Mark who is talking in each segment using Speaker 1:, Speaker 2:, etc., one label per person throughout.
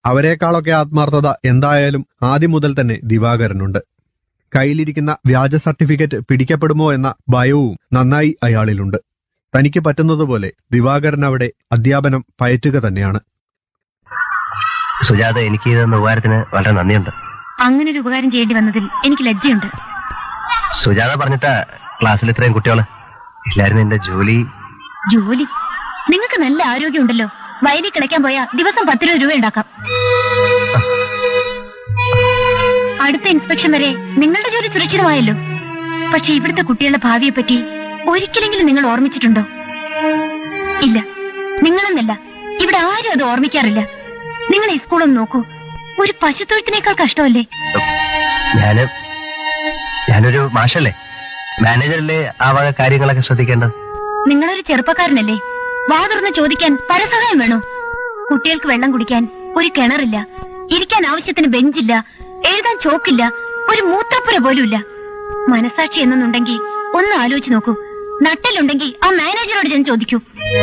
Speaker 1: അവരെക്കാളൊക്കെ ആത്മാർത്ഥത എന്തായാലും ആദ്യം മുതൽ തന്നെ ദിവാകരനുണ്ട് കയ്യിലിരിക്കുന്ന വ്യാജ സർട്ടിഫിക്കറ്റ് പിടിക്കപ്പെടുമോ എന്ന ഭയവും നന്നായി അയാളിലുണ്ട് തനിക്ക് പറ്റുന്നതുപോലെ ദിവാകരൻ അവിടെ അധ്യാപനം പയറ്റുക തന്നെയാണ്
Speaker 2: സുജാത എനിക്ക് തന്ന ഉപകാരത്തിന് വളരെ നന്ദിയുണ്ട്
Speaker 3: അങ്ങനെ ഒരു ഉപകാരം ചെയ്യേണ്ടി വന്നതിൽ എനിക്ക് ലജ്ജയുണ്ട്
Speaker 2: സുജാത പറഞ്ഞിട്ടാ ക്ലാസ്സിൽ ഇത്രയും കുട്ടികള് ഇല്ലായിരുന്നു എന്റെ ജോലി
Speaker 3: ജോലി നിങ്ങൾക്ക് നല്ല ആരോഗ്യമുണ്ടല്ലോ വയലിൽ കിളയ്ക്കാൻ പോയാ ദിവസം പത്ത് രൂപ രൂപ ഉണ്ടാക്കാം അടുത്ത ഇൻസ്പെക്ഷൻ വരെ നിങ്ങളുടെ ജോലി സുരക്ഷിതമായല്ലോ പക്ഷെ ഇവിടുത്തെ കുട്ടികളുടെ ഭാവിയെ പറ്റി ഒരിക്കലെങ്കിലും നിങ്ങൾ ഓർമ്മിച്ചിട്ടുണ്ടോ ഇല്ല നിങ്ങളെന്നല്ല ഇവിടെ ആരും അത് ഓർമ്മിക്കാറില്ല നിങ്ങൾ ഈ സ്കൂളൊന്ന് നോക്കൂ ഒരു പശുത്തൊഴുത്തിനേക്കാൾ കഷ്ടമല്ലേ
Speaker 2: ഞാന് ഞാനൊരു മാഷല്ലേ മാനേജറല്ലേ ആ വക കാര്യങ്ങളൊക്കെ ശ്രദ്ധിക്കേണ്ടത്
Speaker 3: നിങ്ങളൊരു ചെറുപ്പക്കാരനല്ലേ വാ തുറന്ന് ചോദിക്കാൻ പരസഹായം വേണോ കുട്ടികൾക്ക് വെള്ളം കുടിക്കാൻ ഒരു കിണറില്ല ഇരിക്കാൻ ആവശ്യത്തിന് ബെഞ്ചില്ല എഴുതാൻ ചോക്കില്ല ഒരു മൂത്രപ്പുര പോലുമില്ല മനസാക്ഷി എന്നുണ്ടെങ്കിൽ ഒന്ന് ആലോചിച്ച് നോക്കൂ നട്ടലുണ്ടെങ്കിൽ ആ മാനേജറോട് ഞാൻ ചോദിക്കൂ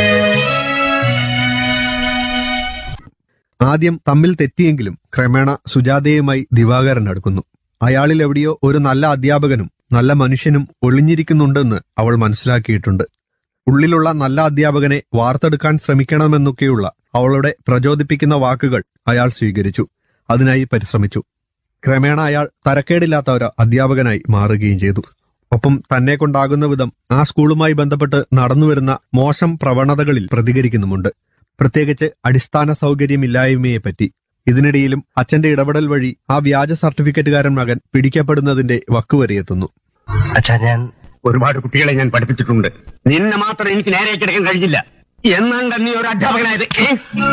Speaker 1: ആദ്യം തമ്മിൽ തെറ്റിയെങ്കിലും ക്രമേണ സുജാതയുമായി ദിവാകരൻ അടുക്കുന്നു അയാളിൽ എവിടെയോ ഒരു നല്ല അധ്യാപകനും നല്ല മനുഷ്യനും ഒളിഞ്ഞിരിക്കുന്നുണ്ടെന്ന് അവൾ മനസ്സിലാക്കിയിട്ടുണ്ട് ഉള്ളിലുള്ള നല്ല അധ്യാപകനെ വാർത്തെടുക്കാൻ ശ്രമിക്കണമെന്നൊക്കെയുള്ള അവളുടെ പ്രചോദിപ്പിക്കുന്ന വാക്കുകൾ അയാൾ സ്വീകരിച്ചു അതിനായി പരിശ്രമിച്ചു ക്രമേണ അയാൾ തരക്കേടില്ലാത്ത ഒരു അധ്യാപകനായി മാറുകയും ചെയ്തു ഒപ്പം തന്നെ കൊണ്ടാകുന്ന വിധം ആ സ്കൂളുമായി ബന്ധപ്പെട്ട് നടന്നുവരുന്ന മോശം പ്രവണതകളിൽ പ്രതികരിക്കുന്നുമുണ്ട് പ്രത്യേകിച്ച് അടിസ്ഥാന സൗകര്യമില്ലായ്മയെപ്പറ്റി ഇതിനിടയിലും അച്ഛന്റെ ഇടപെടൽ വഴി ആ വ്യാജ സർട്ടിഫിക്കറ്റുകാരൻ മകൻ പിടിക്കപ്പെടുന്നതിന്റെ വക്കുവരെയെത്തുന്നു
Speaker 2: അച്ഛാ ഞാൻ
Speaker 4: ഒരുപാട് കുട്ടികളെ ഞാൻ പഠിപ്പിച്ചിട്ടുണ്ട് നിന്നെ മാത്രം എനിക്ക് നേരെ കിടക്കാൻ കഴിഞ്ഞില്ല എന്നാണ് നീ ഒരു അധ്യാപകനായത് ഏ?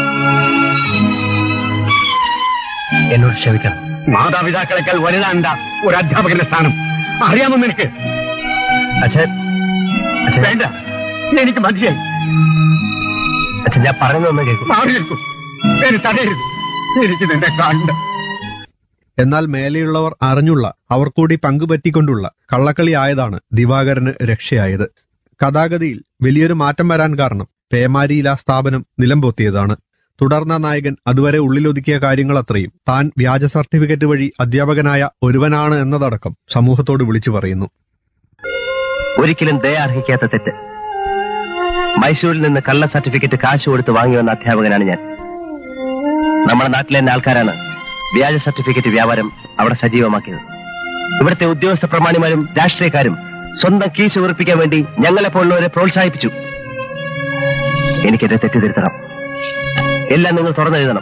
Speaker 2: എന്നോട് ക്ഷമിക്കണം
Speaker 4: മാതാപിതാക്കളെക്കാൾ വലുതാണ്ട ഒരു അധ്യാപകന്റെ സ്ഥാനം അറിയാമോ നിനക്ക്
Speaker 2: അച്ഛൻ അച്ഛൻ
Speaker 4: വേണ്ട എനിക്ക് മതിയായി
Speaker 2: അച്ഛൻ ഞാൻ പറയുന്നൊന്ന് കേൾക്കും
Speaker 4: മാറി നിൽക്കും എന്നെ തടയരുത് എനിക്ക് നിന്നെ കാണണ്ട
Speaker 1: എന്നാൽ മേലെയുള്ളവർ അറിഞ്ഞുള്ള അവർ കൂടി പങ്കുപറ്റിക്കൊണ്ടുള്ള കള്ളക്കളി ആയതാണ് ദിവാകരന് രക്ഷയായത് കഥാഗതിയിൽ വലിയൊരു മാറ്റം വരാൻ കാരണം പേമാരിയില സ്ഥാപനം നിലംപൊത്തിയതാണ് തുടർന്ന നായകൻ അതുവരെ ഉള്ളിലൊതുക്കിയ കാര്യങ്ങളത്രയും താൻ വ്യാജ സർട്ടിഫിക്കറ്റ് വഴി അധ്യാപകനായ ഒരുവനാണ് എന്നതടക്കം സമൂഹത്തോട് വിളിച്ചു പറയുന്നു
Speaker 2: ഒരിക്കലും ദയ അർഹിക്കാത്ത തെറ്റ് മൈസൂരിൽ നിന്ന് കള്ള സർട്ടിഫിക്കറ്റ് കാശ് കൊടുത്ത് വാങ്ങി വന്ന അധ്യാപകനാണ് ഞാൻ നമ്മുടെ നാട്ടിലെ തന്നെ ആൾക്കാരാണ് വ്യാജ സർട്ടിഫിക്കറ്റ് വ്യാപാരം അവിടെ സജീവമാക്കിയത് ഇവിടുത്തെ ഉദ്യോഗസ്ഥ പ്രമാണിമാരും രാഷ്ട്രീയക്കാരും സ്വന്തം കീസ് ഉറപ്പിക്കാൻ വേണ്ടി ഞങ്ങളെപ്പോലുള്ളവരെ പ്രോത്സാഹിപ്പിച്ചു എനിക്കെന്റെ തെറ്റ് തിരുത്തണം എല്ലാം നിങ്ങൾ തുറന്നെഴുതണം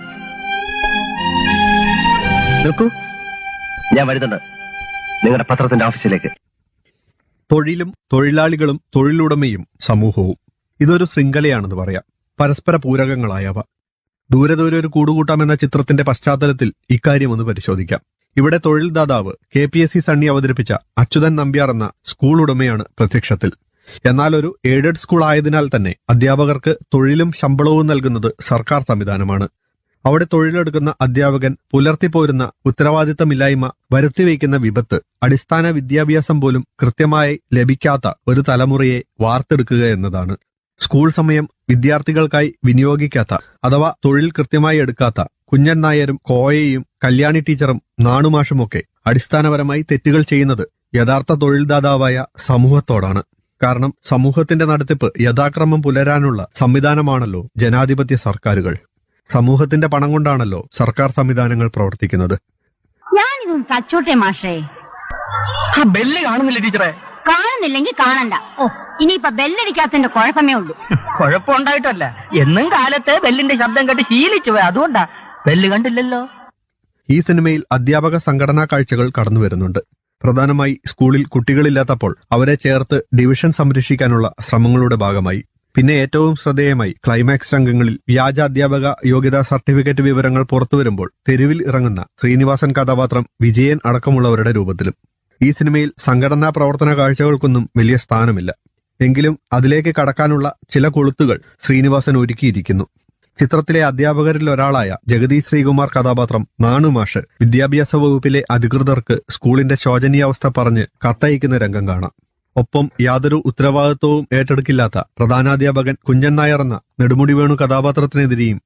Speaker 2: നോക്കൂ ഞാൻ വരുന്നുണ്ട് നിങ്ങളുടെ പത്രത്തിന്റെ ഓഫീസിലേക്ക്
Speaker 1: തൊഴിലും തൊഴിലാളികളും തൊഴിലുടമയും സമൂഹവും ഇതൊരു ശൃംഖലയാണെന്ന് പറയാം പരസ്പര പൂരകങ്ങളായവ ദൂരെ ദൂരെ ഒരു കൂടുകൂട്ടാം എന്ന ചിത്രത്തിന്റെ പശ്ചാത്തലത്തിൽ ഇക്കാര്യം ഒന്ന് പരിശോധിക്കാം ഇവിടെ തൊഴിൽ ദാതാവ് K P S C Sunny അവതരിപ്പിച്ച അച്യുതൻ നമ്പ്യാർ എന്ന സ്കൂൾ ഉടമയാണ് പ്രത്യക്ഷത്തിൽ എന്നാൽ ഒരു എയ്ഡഡ് സ്കൂൾ ആയതിനാൽ തന്നെ അധ്യാപകർക്ക് തൊഴിലും ശമ്പളവും നൽകുന്നത് സർക്കാർ സംവിധാനമാണ് അവിടെ തൊഴിലെടുക്കുന്ന അധ്യാപകൻ പുലർത്തിപ്പോരുന്ന ഉത്തരവാദിത്തമില്ലായ്മ വരുത്തിവെക്കുന്ന വിപത്ത് അടിസ്ഥാന വിദ്യാഭ്യാസം പോലും കൃത്യമായി ലഭിക്കാത്ത ഒരു തലമുറയെ വാർത്തെടുക്കുക എന്നതാണ് സ്കൂൾ സമയം വിദ്യാർത്ഥികൾക്കായി വിനിയോഗിക്കാത്ത അഥവാ തൊഴിൽ കൃത്യമായി എടുക്കാത്ത കുഞ്ഞൻ നായരും കോയയും കല്യാണി ടീച്ചറും നാണുമാഷുമൊക്കെ അടിസ്ഥാനപരമായി തെറ്റുകൾ ചെയ്യുന്നത് യഥാർത്ഥ തൊഴിൽദാതാവായ സമൂഹത്തോടാണ് കാരണം സമൂഹത്തിന്റെ നടത്തിപ്പ് യഥാക്രമം പുലരാനുള്ള സംവിധാനമാണല്ലോ ജനാധിപത്യ സർക്കാരുകൾ സമൂഹത്തിന്റെ പണം കൊണ്ടാണല്ലോ സർക്കാർ സംവിധാനങ്ങൾ പ്രവർത്തിക്കുന്നത്
Speaker 3: ഞാനിതും തച്ചോട്ടെ മാഷേ
Speaker 4: ആ ബെല്ല് കാണുന്നില്ല ടീച്ചറെ
Speaker 3: കാണുന്നില്ലെങ്കിൽ കാണണ്ട ഓ ഇനിയിപ്പൊ ബെല്ലടിക്കാത്തതിന്റെ കുഴപ്പമേ ഉള്ളൂ
Speaker 5: കുഴപ്പമുണ്ടായിട്ടല്ല എന്നും കാലത്ത് ബെല്ലിന്റെ ശബ്ദം കേട്ട് ശീലിച്ചു പോയി അതുകൊണ്ടാ ബെല്ല് കണ്ടില്ലല്ലോ
Speaker 1: ഈ സിനിമയിൽ അധ്യാപക സംഘടനാ കാഴ്ചകൾ കടന്നു വരുന്നുണ്ട് പ്രധാനമായി സ്കൂളിൽ കുട്ടികളില്ലാത്തപ്പോൾ അവരെ ചേർത്ത് ഡിവിഷൻ സംരക്ഷിക്കാനുള്ള ശ്രമങ്ങളുടെ ഭാഗമായി പിന്നെ ഏറ്റവും ശ്രദ്ധേയമായി ക്ലൈമാക്സ് രംഗങ്ങളിൽ വ്യാജ അധ്യാപക യോഗ്യതാ സർട്ടിഫിക്കറ്റ് വിവരങ്ങൾ പുറത്തുവരുമ്പോൾ തെരുവിൽ ഇറങ്ങുന്ന ശ്രീനിവാസൻ കഥാപാത്രം വിജയൻ അടക്കമുള്ളവരുടെ രൂപത്തിലും ഈ സിനിമയിൽ സംഘടനാ പ്രവർത്തന കാഴ്ചകൾക്കൊന്നും വലിയ സ്ഥാനമില്ല എങ്കിലും അതിലേക്ക് കടക്കാനുള്ള ചില കൊളുത്തുകൾ ശ്രീനിവാസൻ ഒരുക്കിയിരിക്കുന്നു ചിത്രത്തിലെ അധ്യാപകരിൽ ഒരാളായ ജഗതി ശ്രീകുമാർ കഥാപാത്രം നാണുമാഷ് വിദ്യാഭ്യാസ വകുപ്പിലെ അധികൃതർക്ക് സ്കൂളിന്റെ ശോചനീയാവസ്ഥ പറഞ്ഞ് കത്തയക്കുന്ന രംഗം കാണാം ഒപ്പം യാതൊരു ഉത്തരവാദിത്വവും ഏറ്റെടുക്കില്ലാത്ത പ്രധാനാധ്യാപകൻ കുഞ്ഞൻ നായർ എന്ന നെടുമുടി വേണു കഥാപാത്രത്തിനെതിരെയും